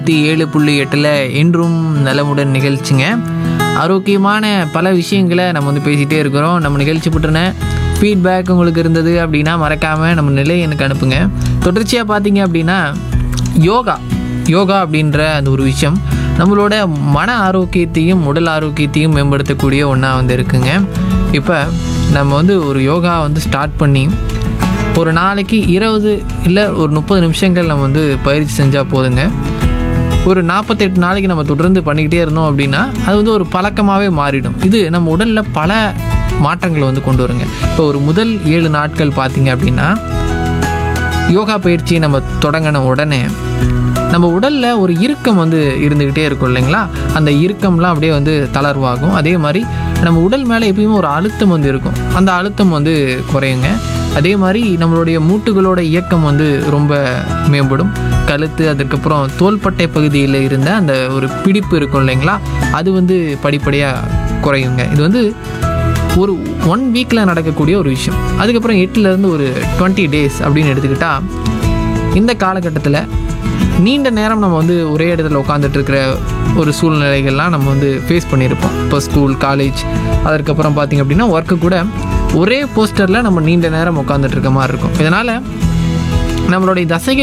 நூற்றி ஏழு புள்ளி எட்டில் இன்றும் நலமுடன் நிகழ்ச்சிங்க ஆரோக்கியமான பல விஷயங்களை நம்ம வந்து பேசிகிட்டே இருக்கிறோம் நம்ம நிகழ்ச்சி பற்றின ஃபீட்பேக் உங்களுக்கு இருந்தது அப்படின்னா மறக்காமல் நம்ம நிலை எனக்கு அனுப்புங்க தொடர்ச்சியாக பார்த்தீங்க அப்படின்னா யோகா யோகா அப்படின்ற அந்த ஒரு விஷயம் நம்மளோட மன ஆரோக்கியத்தையும் உடல் ஆரோக்கியத்தையும் மேம்படுத்தக்கூடிய ஒன்றா வந்து இருக்குங்க இப்போ நம்ம வந்து ஒரு யோகா வந்து ஸ்டார்ட் பண்ணி ஒரு நாளைக்கு இருபது இல்லை ஒரு முப்பது நிமிஷங்கள் நம்ம வந்து பயிற்சி செஞ்சால் போதுங்க ஒரு நாற்பத்தெட்டு நாளைக்கு நம்ம தொடர்ந்து பண்ணிக்கிட்டே இருந்தோம் அப்படின்னா அது வந்து ஒரு பழக்கமாகவே மாறிடும் இது நம்ம உடலில் பல மாற்றங்களை வந்து கொண்டு வருங்க இப்போ ஒரு முதல் ஏழு நாட்கள் பார்த்தீங்க அப்படின்னா யோகா பயிற்சியை நம்ம தொடங்கின உடனே நம்ம உடலில் ஒரு இறுக்கம் வந்து இருந்துக்கிட்டே இருக்கும் இல்லைங்களா அந்த இறுக்கம்லாம் அப்படியே வந்து தளர்வாகும் அதே மாதிரி நம்ம உடல் மேலே எப்பயுமே ஒரு அழுத்தம் வந்து இருக்கும் அந்த அழுத்தம் வந்து குறையுங்க அதே மாதிரி நம்மளுடைய மூட்டுகளோட இயக்கம் வந்து ரொம்ப மேம்படும் கழுத்து அதுக்கப்புறம் தோள்பட்டை பகுதியில் இருந்த அந்த ஒரு பிடிப்பு இருக்கும் இல்லைங்களா அது வந்து படிப்படியாக குறையுங்க இது வந்து ஒரு ஒன் வீக்கில் நடக்கக்கூடிய ஒரு விஷயம் அதுக்கப்புறம் எட்டுலேருந்து ஒரு டுவெண்ட்டி டேஸ் அப்படின்னு எடுத்துக்கிட்டால் இந்த காலகட்டத்தில் நீண்ட நேரம் நம்ம வந்து ஒரே இடத்துல உட்காந்துட்டு இருக்கிற ஒரு சூழ்நிலைகள்லாம் நம்ம வந்து ஃபேஸ் பண்ணியிருப்போம் இப்போ ஸ்கூல் காலேஜ் அதற்கப்புறம் பார்த்திங்க அப்படின்னா ஒர்க்கு கூட ஒரே போஸ்டரில் நம்ம நீண்ட நேரம் உட்காந்துட்டு இருக்க மாதிரி இருக்கும் இதனால் நம்மளுடைய தசைகள்